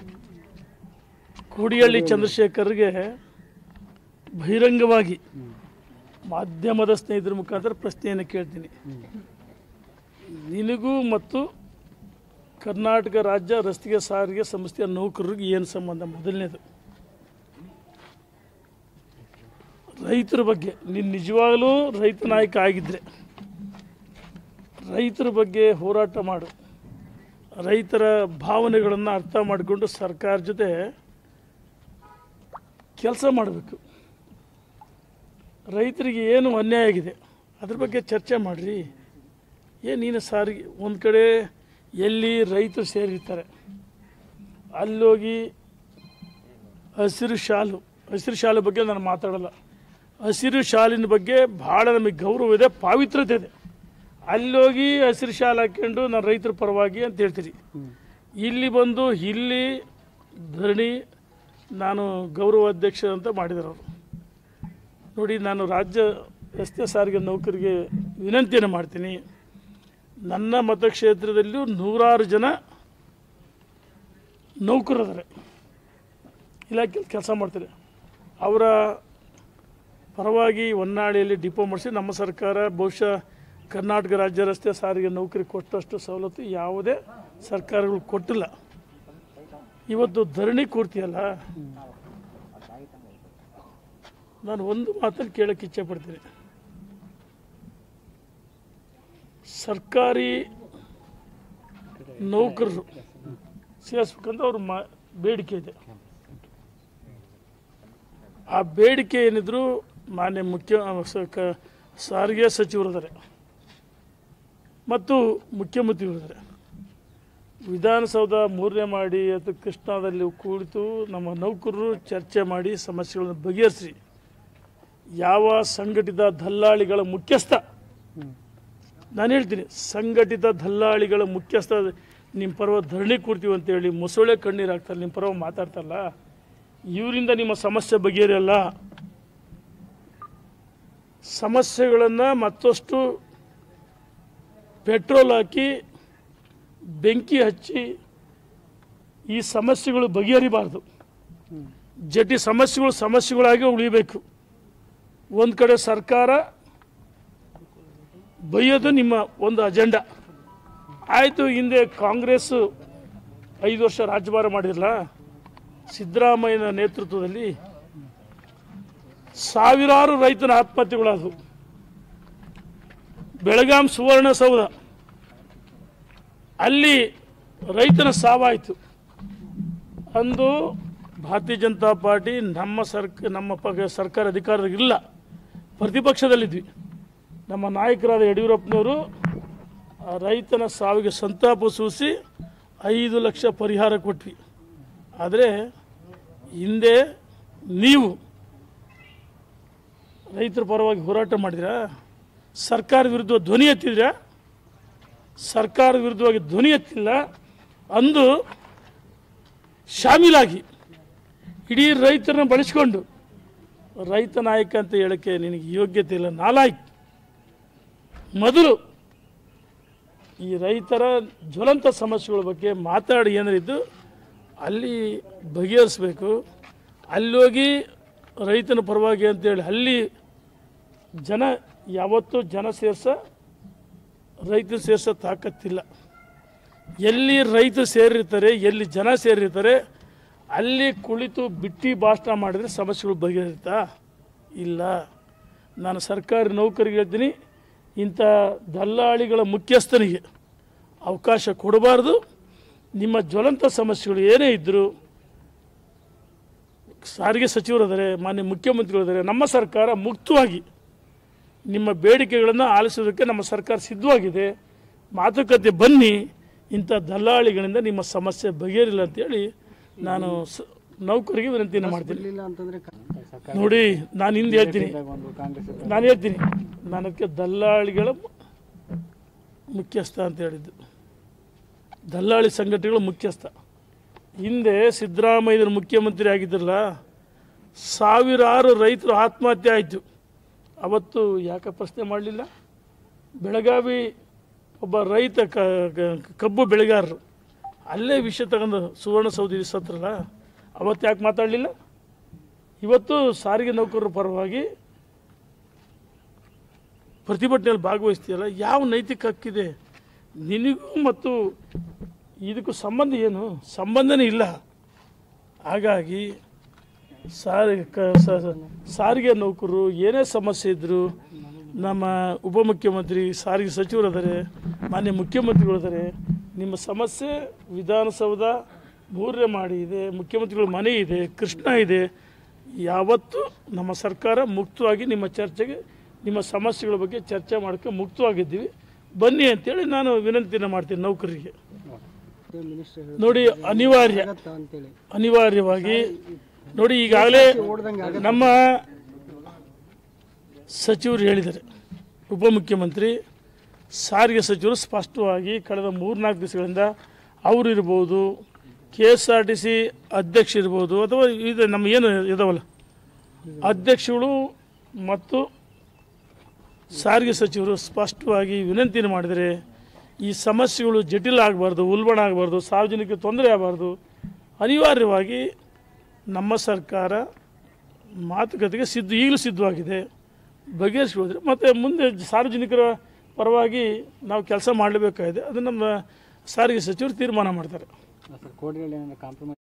ಕೋಡಿಹಳ್ಳಿ ಚಂದ್ರಶೇಖರ್ಗೆ ಬಹಿರಂಗವಾಗಿ ಮಾಧ್ಯಮದ ಸ್ನೇಹಿತರ ಮುಖಾಂತರ ಪ್ರಶ್ನೆಯನ್ನು ಕೇಳ್ತೀನಿ ನಿನಗೂ ಮತ್ತು ಕರ್ನಾಟಕ ರಾಜ್ಯ ರಸ್ತೆ ಸಾರಿಗೆ ಸಂಸ್ಥೆಯ ನೌಕರರಿಗೆ ಏನು ಸಂಬಂಧ ಮೊದಲನೇದು ರೈತರ ಬಗ್ಗೆ ನೀನು ನಿಜವಾಗಲೂ ರೈತ ನಾಯಕ ಆಗಿದ್ದರೆ ರೈತರ ಬಗ್ಗೆ ಹೋರಾಟ ಮಾಡು ರೈತರ ಭಾವನೆಗಳನ್ನು ಅರ್ಥ ಮಾಡಿಕೊಂಡು ಸರ್ಕಾರ ಜೊತೆ ಕೆಲಸ ಮಾಡಬೇಕು ರೈತರಿಗೆ ಏನು ಅನ್ಯಾಯ ಆಗಿದೆ ಅದ್ರ ಬಗ್ಗೆ ಚರ್ಚೆ ಮಾಡಿರಿ ಏನು ನೀನು ಸಾರಿಗೆ ಒಂದು ಕಡೆ ಎಲ್ಲಿ ರೈತರು ಸೇರಿರ್ತಾರೆ ಅಲ್ಲೋಗಿ ಹಸಿರು ಶಾಲು ಹಸಿರು ಶಾಲು ಬಗ್ಗೆ ನಾನು ಮಾತಾಡಲ್ಲ ಹಸಿರು ಶಾಲಿನ ಬಗ್ಗೆ ಭಾಳ ನಮಗೆ ಗೌರವ ಇದೆ ಪಾವಿತ್ರತೆ ಇದೆ ಅಲ್ಲೋಗಿ ಹಸಿರು ಶಾಲು ಹಾಕ್ಕೊಂಡು ನಾನು ರೈತರ ಪರವಾಗಿ ಅಂತ ಹೇಳ್ತೀರಿ ಇಲ್ಲಿ ಬಂದು ಇಲ್ಲಿ ಧರಣಿ ನಾನು ಗೌರವ ಅಧ್ಯಕ್ಷ ಅಂತ ಮಾಡಿದ್ದಾರೆ ಅವರು ನೋಡಿ ನಾನು ರಾಜ್ಯ ರಸ್ತೆ ಸಾರಿಗೆ ನೌಕರಿಗೆ ವಿನಂತಿಯನ್ನು ಮಾಡ್ತೀನಿ ನನ್ನ ಮತಕ್ಷೇತ್ರದಲ್ಲೂ ನೂರಾರು ಜನ ನೌಕರರಿದ್ದಾರೆ ಇಲಾಖೆಯಲ್ಲಿ ಕೆಲಸ ಮಾಡ್ತಾರೆ ಅವರ ಪರವಾಗಿ ಹೊನ್ನಾಳಿಯಲ್ಲಿ ಡಿಪೋ ಮಾಡಿಸಿ ನಮ್ಮ ಸರ್ಕಾರ ಬಹುಶಃ ಕರ್ನಾಟಕ ರಾಜ್ಯ ರಸ್ತೆ ಸಾರಿಗೆ ನೌಕರಿ ಕೊಟ್ಟಷ್ಟು ಸವಲತ್ತು ಯಾವುದೇ ಸರ್ಕಾರಗಳು ಕೊಟ್ಟಿಲ್ಲ ಇವತ್ತು ಧರಣಿ ಕೂರ್ತಿಯಲ್ಲ ನಾನು ಒಂದು ಮಾತನ್ನು ಕೇಳಕ್ಕೆ ಇಚ್ಛೆ ಪಡ್ತೀನಿ ಸರ್ಕಾರಿ ನೌಕರರು ಸೇರಿಸ್ಬೇಕಂತ ಅವ್ರ ಮಾ ಬೇಡಿಕೆ ಇದೆ ಆ ಬೇಡಿಕೆ ಏನಿದ್ರು ಮಾನ್ಯ ಮುಖ್ಯ ಸ- ಕ- ಸಾರಿಗೆ ಸಚಿವರಿದ್ದಾರೆ ಮತ್ತು ಮುಖ್ಯಮಂತ್ರಿಗಳಿದ್ದಾರೆ ವಿಧಾನಸೌಧ ಮೂರನೇ ಮಾಡಿ ಅಥವಾ ಕೃಷ್ಣಾದಲ್ಲಿ ಕುಳಿತು ನಮ್ಮ ನೌಕರರು ಚರ್ಚೆ ಮಾಡಿ ಸಮಸ್ಯೆಗಳನ್ನು ಬಗೆಹರಿಸಿ ಯಾವ ಸಂಘಟಿತ ದಲ್ಲಾಳಿಗಳ ಮುಖ್ಯಸ್ಥ ನಾನು ಹೇಳ್ತೀನಿ ಸಂಘಟಿತ ದಲ್ಲಾಳಿಗಳ ಮುಖ್ಯಸ್ಥ ನಿಮ್ಮ ಪರವ ಧರಣಿ ಕೂರ್ತೀವಿ ಅಂತೇಳಿ ಮೊಸಳೆ ಕಣ್ಣೀರು ಹಾಕ್ತಾರೆ ನಿಮ್ಮ ಪರವ ಮಾತಾಡ್ತಾರಲ್ಲ ಇವರಿಂದ ನಿಮ್ಮ ಸಮಸ್ಯೆ ಬಗೆಹರಿಯಲ್ಲ ಸಮಸ್ಯೆಗಳನ್ನು ಮತ್ತಷ್ಟು ಪೆಟ್ರೋಲ್ ಹಾಕಿ ಬೆಂಕಿ ಹಚ್ಚಿ ಈ ಸಮಸ್ಯೆಗಳು ಬಗೆಹರಿಬಾರ್ದು ಜಟಿ ಸಮಸ್ಯೆಗಳು ಸಮಸ್ಯೆಗಳಾಗಿ ಉಳಿಬೇಕು ಒಂದು ಕಡೆ ಸರ್ಕಾರ ಬೈಯೋದು ನಿಮ್ಮ ಒಂದು ಅಜೆಂಡಾ ಆಯಿತು ಹಿಂದೆ ಕಾಂಗ್ರೆಸ್ ಐದು ವರ್ಷ ರಾಜ್ಯಭಾರ ಮಾಡಿರಲ್ಲ ಸಿದ್ದರಾಮಯ್ಯನ ನೇತೃತ್ವದಲ್ಲಿ ಸಾವಿರಾರು ರೈತನ ಆತ್ಮಹತ್ಯೆಗಳಾದವು ಬೆಳಗಾಂ ಸುವರ್ಣಸೌಧ ಅಲ್ಲಿ ರೈತನ ಸಾವಾಯಿತು ಅಂದು ಭಾರತೀಯ ಜನತಾ ಪಾರ್ಟಿ ನಮ್ಮ ಸರ್ಕ ನಮ್ಮ ಪಕ್ಷ ಸರ್ಕಾರ ಅಧಿಕಾರದಾಗ ಇಲ್ಲ ಪ್ರತಿಪಕ್ಷದಲ್ಲಿದ್ವಿ ನಮ್ಮ ನಾಯಕರಾದ ಯಡಿಯೂರಪ್ಪನವರು ಆ ರೈತನ ಸಾವಿಗೆ ಸಂತಾಪ ಸೂಸಿ ಐದು ಲಕ್ಷ ಪರಿಹಾರ ಕೊಟ್ವಿ ಆದರೆ ಹಿಂದೆ ನೀವು ರೈತರ ಪರವಾಗಿ ಹೋರಾಟ ಮಾಡಿದ್ರಾ ಸರ್ಕಾರ ವಿರುದ್ಧ ಧ್ವನಿ ಎತ್ತಿದ್ರಾ ಸರ್ಕಾರ ವಿರುದ್ಧವಾಗಿ ಧ್ವನಿ ಎತ್ತಿಲ್ಲ ಅಂದು ಶಾಮೀಲಾಗಿ ಇಡೀ ರೈತರನ್ನ ಬಳಸ್ಕೊಂಡು ರೈತ ನಾಯಕ ಅಂತ ಹೇಳಕ್ಕೆ ನಿನಗೆ ಯೋಗ್ಯತೆ ಇಲ್ಲ ನಾಲಾಯ್ಕ್ ಮೊದಲು ಈ ರೈತರ ಜ್ವಲಂತ ಸಮಸ್ಯೆಗಳ ಬಗ್ಗೆ ಮಾತಾಡಿ ಏನಾರಿದ್ದು ಅಲ್ಲಿ ಬಗೆಹರಿಸ್ಬೇಕು ಅಲ್ಲೋಗಿ ರೈತನ ಪರವಾಗಿ ಅಂತೇಳಿ ಅಲ್ಲಿ ಜನ ಯಾವತ್ತೂ ಜನ ಸೇರ್ಸ ರೈತ ಸೇರ್ಸೋ ತಾಕತ್ತಿಲ್ಲ ಎಲ್ಲಿ ರೈತರು ಸೇರಿರ್ತಾರೆ ಎಲ್ಲಿ ಜನ ಸೇರಿರ್ತಾರೆ ಅಲ್ಲಿ ಕುಳಿತು ಬಿಟ್ಟಿ ಭಾಷಣ ಮಾಡಿದ್ರೆ ಸಮಸ್ಯೆಗಳು ಬಗೆಹರಿತಾ ಇಲ್ಲ ನಾನು ಸರ್ಕಾರಿ ನೌಕರಿಗೆ ಹೇಳ್ತೀನಿ ಇಂಥ ದಲ್ಲಾಳಿಗಳ ಮುಖ್ಯಸ್ಥನಿಗೆ ಅವಕಾಶ ಕೊಡಬಾರ್ದು ನಿಮ್ಮ ಜ್ವಲಂತ ಸಮಸ್ಯೆಗಳು ಏನೇ ಇದ್ದರೂ ಸಾರಿಗೆ ಸಚಿವರಿದ್ದಾರೆ ಮಾನ್ಯ ಮುಖ್ಯಮಂತ್ರಿಗಳಿದ್ದಾರೆ ನಮ್ಮ ಸರ್ಕಾರ ಮುಕ್ತವಾಗಿ ನಿಮ್ಮ ಬೇಡಿಕೆಗಳನ್ನು ಆಲಿಸೋದಕ್ಕೆ ನಮ್ಮ ಸರ್ಕಾರ ಸಿದ್ಧವಾಗಿದೆ ಮಾತುಕತೆ ಬನ್ನಿ ಇಂಥ ದಲ್ಲಾಳಿಗಳಿಂದ ನಿಮ್ಮ ಸಮಸ್ಯೆ ಬಗೆಹರಿಲ್ಲ ಅಂತೇಳಿ ನಾನು ಸ ನೌಕರಿಗೆ ವಿನಂತಿಯನ್ನು ಮಾಡ್ತೀನಿ ಇಲ್ಲ ಅಂತಂದ್ರೆ ಕ- ನೋಡಿ ನಾನು ಹಿಂದೆ ಹೇಳ್ತೀನಿ ಒಂದು ಕಾಂಗ್ರೆಸ್ ಇದ್ದಾಗ ನಾನು ಹೇಳ್ತೀನಿ ನಾನು ಅದಕ್ಕೆ ದಲ್ಲಾಳಿಗಳ ಮುಖ್ಯಸ್ಥ ಅಂತ ಹೇಳಿದ್ದು ದಲ್ಲಾಳಿ ಸಂಘಟನೆಗಳ ಮುಖ್ಯಸ್ಥ ಹಿಂದೆ ಸಿದ್ದರಾಮಯ್ಯನ ಮುಖ್ಯಮಂತ್ರಿ ಆಗಿದ್ರಲ್ಲ ಸಾವಿರಾರು ರೈತರು ಆತ್ಮಹತ್ಯೆ ಆಯಿತು ಅವತ್ತು ಯಾಕೆ ಪ್ರಶ್ನೆ ಮಾಡಲಿಲ್ಲ ಬೆಳಗಾವಿ ಒಬ್ಬ ರೈತ ಕ- ಕ- ಕಬ್ಬು ಬೆಳೆಗಾರರು ಅಲ್ಲೇ ವಿಷಯ ತಗೊಂಡು ಸುವರ್ಣಸೌಧ ಸತ್ರಲ್ಲ ಅವತ್ತು ಯಾಕೆ ಮಾತಾಡಲಿಲ್ಲ ಇವತ್ತು ಸಾರಿಗೆ ನೌಕರರ ಪರವಾಗಿ ಪ್ರತಿಭಟನೆಯಲ್ಲಿ ಭಾಗವಹಿಸ್ತೀಯಲ್ಲ ಯಾವ ನೈತಿಕ ಹಕ್ಕಿದೆ ನಿನಗೂ ಮತ್ತು ಇದಕ್ಕೂ ಸಂಬಂಧ ಏನು ಸಂಬಂಧನೇ ಇಲ್ಲ ಹಾಗಾಗಿ ಸಾರಿಗೆ ಕ ಸ- ಸ- ಸಾರಿಗೆ ನೌಕರರು ಏನೇ ಸಮಸ್ಯೆ ಇದ್ದರೂ ನಮ್ಮ ಉಪಮುಖ್ಯಮಂತ್ರಿ ಸಾರಿಗೆ ಸಚಿವರು ಅದಾರೆ ಮಾನ್ಯ ಮುಖ್ಯಮಂತ್ರಿಗಳು ಅದಾರೆ ನಿಮ್ಮ ಸಮಸ್ಯೆ ವಿಧಾನಸೌಧ ಮೂರನೇ ಮಾಡಿ ಇದೆ ಮುಖ್ಯಮಂತ್ರಿಗಳ ಮನೆ ಇದೆ ಕೃಷ್ಣ ಇದೆ ಯಾವತ್ತೂ ನಮ್ಮ ಸರ್ಕಾರ ಮುಕ್ತವಾಗಿ ನಿಮ್ಮ ಚರ್ಚೆಗೆ ನಿಮ್ಮ ಸಮಸ್ಯೆಗಳ ಬಗ್ಗೆ ಚರ್ಚೆ ಮಾಡೋಕ್ಕೆ ಮುಕ್ತವಾಗಿದ್ದೀವಿ ಬನ್ನಿ ಅಂತೇಳಿ ನಾನು ವಿನಂತಿನ ಮಾಡ್ತೀನಿ ನೌಕರರಿಗೆ ಮಿನಿಸ್ಟರ್ ನೋಡಿ ಅನಿವಾರ್ಯ ಅಂತೇಳಿ ಅನಿವಾರ್ಯವಾಗಿ ನೋಡಿ ಈಗಾಗಲೇ ನಮ್ಮ ಸಚಿವರು ಹೇಳಿದ್ದಾರೆ ಉಪಮುಖ್ಯಮಂತ್ರಿ ಸಾರಿಗೆ ಸಚಿವರು ಸ್ಪಷ್ಟವಾಗಿ ಕಳೆದ ಮೂರ್ನಾಲ್ಕು ದಿವಸಗಳಿಂದ ಅವರು ಇರ್ಬೋದು K S R T C ಅಧ್ಯಕ್ಷ ಇರ್ಬೋದು ಅಥವಾ ಇದು ನಮ್ಮ ಏನು ಇದಾವಲ್ಲ ಅಧ್ಯಕ್ಷಗಳು ಮತ್ತು ಸಾರಿಗೆ ಸಚಿವರು ಸ್ಪಷ್ಟವಾಗಿ ವಿನಂತಿಯನ್ನು ಮಾಡಿದರೆ ಈ ಸಮಸ್ಯೆಗಳು ಜಟಿಲ ಆಗಬಾರ್ದು ಉಲ್ಬಣ ಆಗಬಾರ್ದು ಸಾರ್ವಜನಿಕ ತೊಂದರೆ ಆಗಬಾರ್ದು ಅನಿವಾರ್ಯವಾಗಿ ನಮ್ಮ ಸರ್ಕಾರ ಮಾತುಕತೆಗೆ ಸಿದ್ಧ ಈಗಲೂ ಸಿದ್ಧವಾಗಿದೆ ಬಗೆಹರಿಸ್ಕೊಳಿದ್ರೆ ಮತ್ತು ಮುಂದೆ ಸಾರ್ವಜನಿಕರ ಪರವಾಗಿ ನಾವು ಕೆಲಸ ಮಾಡಲೇಬೇಕಾಗಿದೆ ಅದು ನಮ್ಮ ಸಾರಿಗೆ ಸಚಿವರು ತೀರ್ಮಾನ ಮಾಡ್ತಾರೆ ಸರ್ ಕೋರ್ಟ್ಗಳಲ್ಲಿ ಏನಾದ್ರು ಕಾಂಪ್ರಮೈಸ್